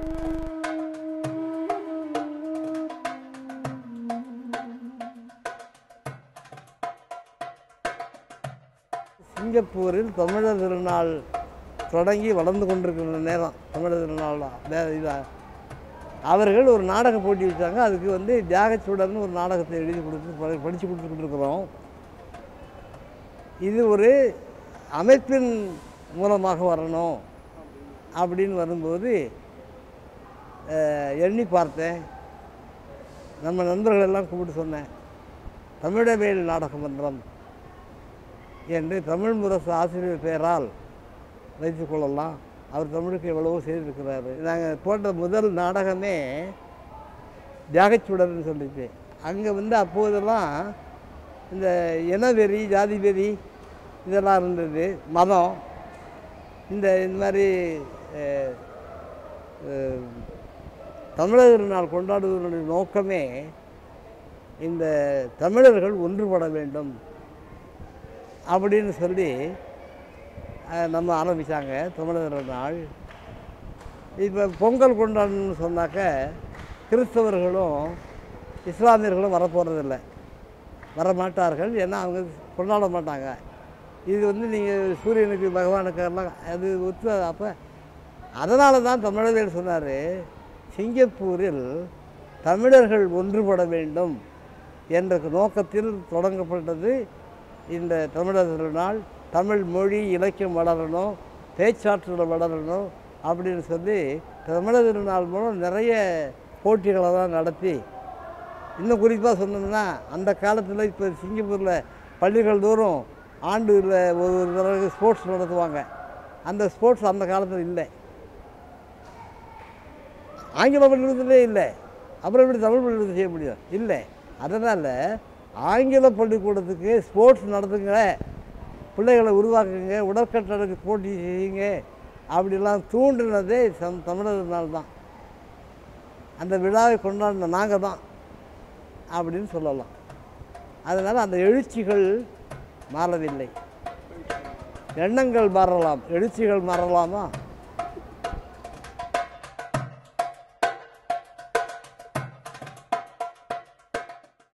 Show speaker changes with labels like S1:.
S1: சிங்கப்பூரில் தமிழர் திருநாள் தொடங்கி வளர்ந்து கொண்டிருக்கிற நேரம் தமிழர் திருநாள் தான் வே- இதா அவர்கள் ஒரு நாடக போட்டி வச்சாங்க அதுக்கு வந்து தியாகச்சூடர்னு ஒரு நாடகத்தை எழுதி கொடுத்து ப- படித்து கொடுத்துக்கிட்டு இருக்கிறோம் இது ஒரு அமைப்பின் மூலமாக வரணும் அப்படின்னு வரும்போது அஹ், எண்ணி பார்த்தேன் நம்ம நண்பர்கள் எல்லாம் கூப்பிட்டு சொன்னேன் தமிழவேல் நாடக மன்றம் என்று தமிழ் முரசு ஆசிரியர் பெயரால் வைத்துக் கொள்ளலாம் அவர் தமிழுக்கு எவ்வளவோ செய்திருக்கிறாரு நாங்கள் போட்ட முதல் நாடகமே தியாகச்சுடர்னு சொல்லிட்டு அங்கே வந்து அப்போதெல்லாம் இந்த இனவெறி ஜாதி வெறி இதெல்லாம் இருந்தது மதம் இந்த இந்த மாதிரி அஹ், அஹ், தமிழர் நாள் கொண்டாடுவதனுடைய நோக்கமே இந்த தமிழர்கள் ஒன்றுபட வேண்டும் அப்படின்னு சொல்லி அஹ், நம்ம ஆரம்பித்தாங்க தமிழர் நாள் இப்போ பொங்கல் கொண்டாடணும்னு சொன்னாக்க கிறிஸ்தவர்களும் இஸ்லாமியர்களும் வரப்போகிறதில்ல வரமாட்டார்கள் ஏன்னா அவங்க கொண்டாட மாட்டாங்க இது வந்து நீங்கள் சூரியனுக்கு பகவானுக்கு எல்லாம் அது ஒத்து அப்போ அதனால தான் தமிழர்கள் சொன்னார் சிங்கப்பூரில் தமிழர்கள் ஒன்றுபட வேண்டும் என்ற நோக்கத்தில் தொடங்கப்பட்டது இந்த தமிழர் திருநாள் தமிழ் மொழி இலக்கியம் வளரணும் பேச்சாற்றல் வளரணும் அப்படின்னு சொல்லி தமிழர் திருநாள் மூலம் நிறைய போட்டிகளை தான் நடத்தி இன்னும் குறிப்பாக சொன்னோம்னா அந்த காலத்தில் இப்போ சிங்கப்பூரில் பள்ளிகள் தோறும் ஆண்டில் ஒரு ஒரு தடவை ஸ்போர்ட்ஸ் நடத்துவாங்க அந்த ஸ்போர்ட்ஸ் அந்த காலத்தில் இல்லை ஆங்கில பள்ளிக்கூடத்திலே இல்லை அப்புறம் எப்படி தமிழ் பள்ளிக்கூடத்தை செய்ய முடியும் இல்லை அதனால் ஆங்கில பள்ளிக்கூடத்துக்கு ஸ்போர்ட்ஸ் நடத்துங்க பிள்ளைகளை உருவாக்குங்க உடற்கட்டடக்கு போட்டி செய்யுங்க அப்படிலாம் தூண்டினதே சம் தமிழர் நாள் தான் அந்த விழாவை கொண்டாடின நாங்கள் தான் அப்படின்னு சொல்லலாம் அதனால் அந்த எழுச்சிகள் மாறவில்லை எண்ணங்கள் மாறலாம் எழுச்சிகள் மாறலாமா